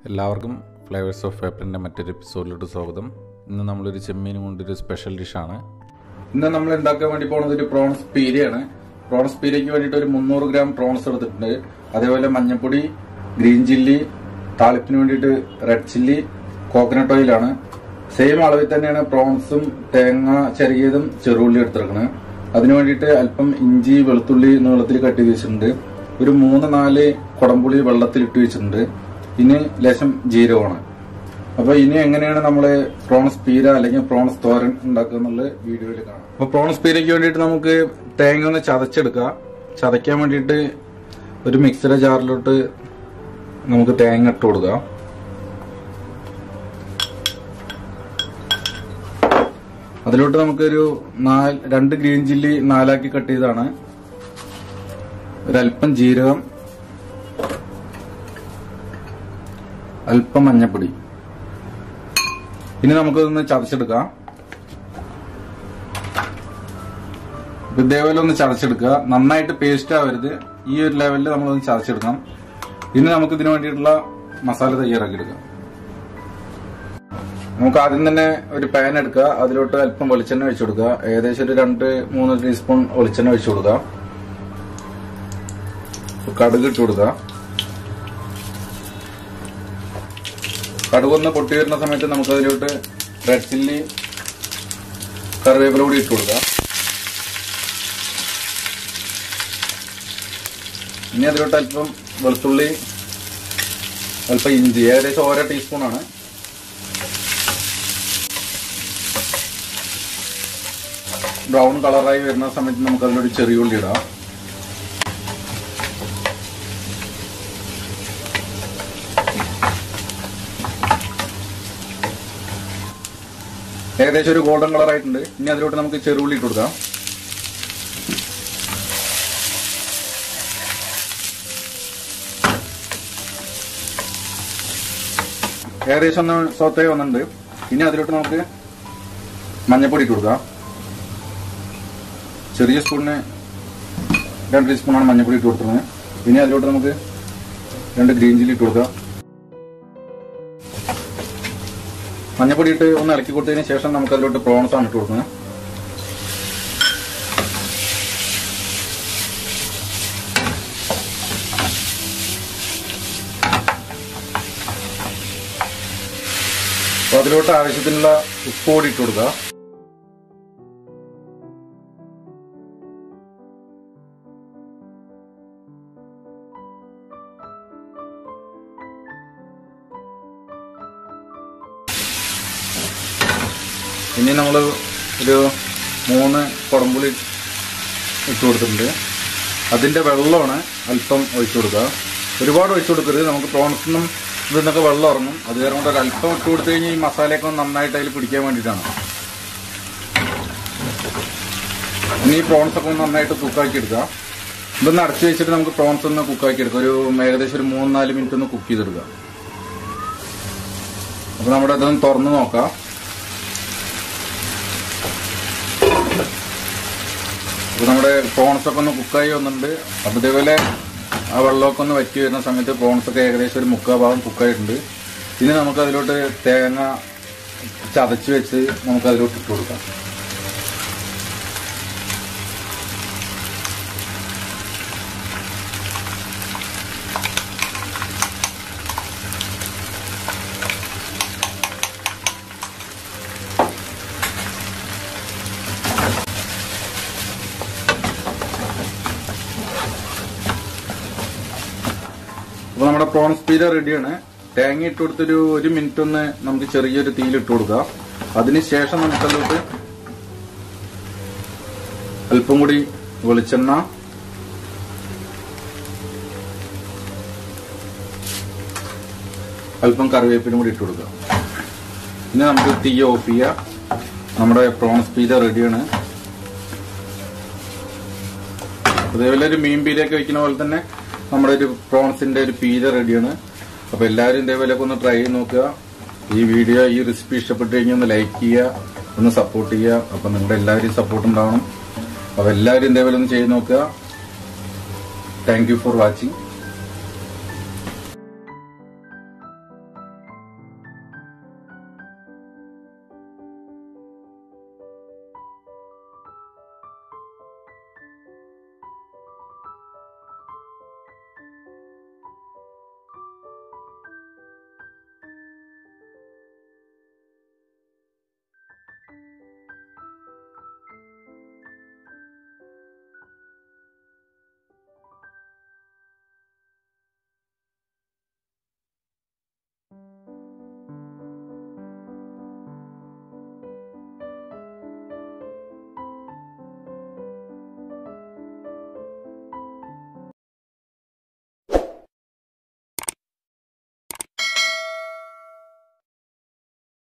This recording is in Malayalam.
എല്ലാവർക്കും ഫ്ലേവേഴ്സ് ഓഫ് പേപ്പറിൻ്റെ മറ്റൊരു എപ്പിസോഡിലോട്ട് സ്വാഗതം ഇന്ന് നമ്മളൊരു ചെമ്മീൻ കൊണ്ടൊരു സ്പെഷ്യൽ ഡിഷാണ് ഇന്ന് നമ്മൾ ഉണ്ടാക്കാൻ വേണ്ടി പോകുന്നത് ഒരു പ്രോൺസ് പീരയാണ് പ്രോൺസ് പീരയ്ക്ക് വേണ്ടിയിട്ട് ഒരു മുന്നൂറ് ഗ്രാം പ്രോൺസ് എടുത്തിട്ടുണ്ട് അതേപോലെ മഞ്ഞൾപ്പൊടി ഗ്രീൻ ചില്ലി താളിപ്പിന് വേണ്ടിയിട്ട് റെഡ് ചില്ലി കോക്കനട്ട് ഓയിലാണ് സെയിം അളവിൽ തന്നെയാണ് പ്രോൺസും തേങ്ങ ചെറിയതും ചെറുള്ളി എടുത്തിരിക്കുന്നത് അതിനു വേണ്ടിയിട്ട് അല്പം ഇഞ്ചി വെളുത്തുള്ളി നീളത്തിൽ കട്ട് ചെയ്ത് വെച്ചിട്ടുണ്ട് ഒരു മൂന്ന് നാല് കുടംപുളി വെള്ളത്തിൽ ഇട്ട് വെച്ചിട്ടുണ്ട് ഇനി ലേശം ജീരകമാണ് അപ്പൊ ഇനി എങ്ങനെയാണ് നമ്മൾ പ്രോൺസ് പീര അല്ലെങ്കിൽ പ്രോൺസ് തോരൻ ഉണ്ടാക്കുക എന്നുള്ള വീഡിയോയിൽ കാണാം അപ്പൊ പ്രോൺസ് പീരയ്ക്ക് വേണ്ടിയിട്ട് നമുക്ക് തേങ്ങ ഒന്ന് ചതച്ചെടുക്കുക ചതയ്ക്കാൻ വേണ്ടിയിട്ട് ഒരു മിക്സിയുടെ ജാറിലോട്ട് നമുക്ക് തേങ്ങ ഇട്ട് കൊടുക്കാം അതിലോട്ട് നമുക്കൊരു നാല് രണ്ട് ഗ്രീൻ ചില്ലി നാലാക്കി കട്ട് ചെയ്താണ് ഒരല്പം ജീരകം അല്പം മഞ്ഞപ്പൊടി ഇനി നമുക്കിതൊന്ന് ചതച്ചെടുക്കാം അപ്പൊ ഇതേപോലെ ഒന്ന് ചതച്ചെടുക്കുക നന്നായിട്ട് പേസ്റ്റ് ആവരുത് ഈ ഒരു ലെവലിൽ നമ്മളൊന്ന് ചതച്ചെടുക്കാം ഇനി നമുക്ക് ഇതിനു വേണ്ടിയിട്ടുള്ള മസാല തയ്യാറാക്കി എടുക്കാം നമുക്ക് ആദ്യം തന്നെ ഒരു പാൻ എടുക്കുക അതിലോട്ട് അല്പം വെളിച്ചെണ്ണ വെച്ചു കൊടുക്കുക ഏകദേശം ഒരു രണ്ട് മൂന്ന് ടീസ്പൂൺ വെളിച്ചെണ്ണ വെച്ചു കൊടുക്കുക കടുക് ഇട്ട് കൊടുക്കുക കടുകൊന്ന് പൊട്ടി വരുന്ന സമയത്ത് നമുക്ക് അതിലോട്ട് റെഡ് ചില്ലി കറിവേപ്പില കൂടി ഇട്ട് കൊടുക്കുക ഇനി അതിലോട്ട് അല്പം വെളുത്തുള്ളി അല്പം ഇഞ്ചി ഏകദേശം ഓരോ ടീസ്പൂണാണ് ബ്രൗൺ കളറായി വരുന്ന സമയത്ത് നമുക്ക് അതിലൊരു ചെറിയ ഉള്ളി ഇടാം ഏകദേശം ഒരു ഗോൾഡൻ കളർ ആയിട്ടുണ്ട് ഇനി അതിലോട്ട് നമുക്ക് ചെറുള്ളി ഇട്ട് കൊടുക്കാം ഏകദേശം ഒന്ന് സോത്തേ വന്നിട്ടുണ്ട് ഇനി അതിലോട്ട് നമുക്ക് മഞ്ഞപ്പൊടി ഇട്ട് കൊടുക്കാം ചെറിയ സ്പൂണിന് രണ്ട് ടീസ്പൂണാണ് മഞ്ഞപ്പൊടി ഇട്ട് കൊടുക്കുന്നത് ഇനി അതിലോട്ട് നമുക്ക് രണ്ട് ഗ്രീൻ ചില്ലി ഇട്ട് കൊടുക്കാം മഞ്ഞപ്പൊടി ഇട്ട് ഒന്ന് ഇളക്കി കൊടുത്തതിന് ശേഷം നമുക്ക് അതിലോട്ട് പ്രോൺസ് ആണ് ഇട്ട് കൊടുക്കുന്നത് അപ്പൊ അതിലോട്ട് ആവശ്യത്തിനുള്ള ഉപ്പ് കൂടി ഇട്ട് കൊടുക്കുക ഇനി നമ്മൾ ഒരു മൂന്ന് കുടംപുളി ഇട്ട് കൊടുത്തിട്ടുണ്ട് അതിന്റെ വെള്ളമാണ് അല്പം ഒഴിച്ചു കൊടുക്കുക ഒരുപാട് ഒഴിച്ചു കൊടുക്കരുത് നമുക്ക് പ്രോൺസിൽ നിന്നും ഇതിൽ നിന്നൊക്കെ വെള്ളം ഇറങ്ങും അത് കാരണം കൊണ്ട് ഒരു അല്പം ഇട്ട് കൊടുത്തു കഴിഞ്ഞാൽ ഈ മസാലയൊക്കെ ഒന്ന് നന്നായിട്ട് അതിൽ പിടിക്കാൻ വേണ്ടിയിട്ടാണ് ഇനി ഈ പ്രോൺസ് ഒക്കെ ഒന്ന് നന്നായിട്ട് കുക്കാക്കി എടുക്കുക ഇതൊന്ന് അടച്ചു വെച്ചിട്ട് നമുക്ക് പ്രോൺസ് ഒന്ന് കുക്കാക്കി എടുക്കാം ഒരു ഏകദേശം ഒരു മൂന്ന് നാല് മിനിറ്റ് ഒന്ന് കുക്ക് ചെയ്തെടുക്കുക അപ്പൊ നമ്മുടെ ഇതൊന്ന് തുറന്ന് നോക്കാം അപ്പൊ നമ്മുടെ പ്രോൺസ് ഒക്കെ ഒന്ന് കുക്കായി വന്നിട്ടുണ്ട് അപ്പൊ ഇതേപോലെ ആ വെള്ളമൊക്കെ ഒന്ന് വറ്റി വരുന്ന സമയത്ത് പ്രോൺസ് ഒക്കെ ഏകദേശം ഒരു മുക്കാ ഭാഗം കുക്കായിട്ടുണ്ട് ഇനി നമുക്ക് അതിലോട്ട് തേങ്ങ ചതച്ച് വെച്ച് നമുക്ക് അതിലോട്ട് ഇട്ട് കൊടുക്കാം അപ്പൊ നമ്മുടെ പ്രോൺസ് പീര റെഡിയാണ് തേങ്ങ ഇട്ട് കൊടുത്തൊരു ഒരു മിനിറ്റ് ഒന്ന് നമുക്ക് ചെറിയൊരു തീയിൽ ഇട്ട് കൊടുക്കാം അതിനുശേഷം നമുക്കതിലോട്ട് അല്പം കൂടി വെളിച്ചെണ്ണ അല്പം കറിവേപ്പിനും കൂടി ഇട്ട് കൊടുക്കാം ഇനി നമുക്ക് തീ ഓഫ് ചെയ്യാം നമ്മുടെ പ്രോൺസ് പീര റെഡിയാണ് അതേപോലെ ഒരു മീൻ പീരയൊക്കെ വെക്കുന്ന പോലെ തന്നെ നമ്മുടെ ഒരു പ്രോൺസിന്റെ ഒരു പീര റെഡിയാണ് അപ്പൊ എല്ലാവരും ഇതേപോലെ ഒന്ന് ട്രൈ ചെയ്ത് നോക്കുക ഈ വീഡിയോ ഈ റെസിപ്പി ഇഷ്ടപ്പെട്ടു കഴിഞ്ഞാൽ ഒന്ന് ലൈക്ക് ചെയ്യുക ഒന്ന് സപ്പോർട്ട് ചെയ്യുക അപ്പൊ നിങ്ങളുടെ എല്ലാവരും സപ്പോർട്ട് ഉണ്ടാവണം അപ്പൊ എല്ലാവരും ഇതേപോലെ ഒന്ന് ചെയ്ത് നോക്കുക താങ്ക് യു ഫോർ വാച്ചിങ്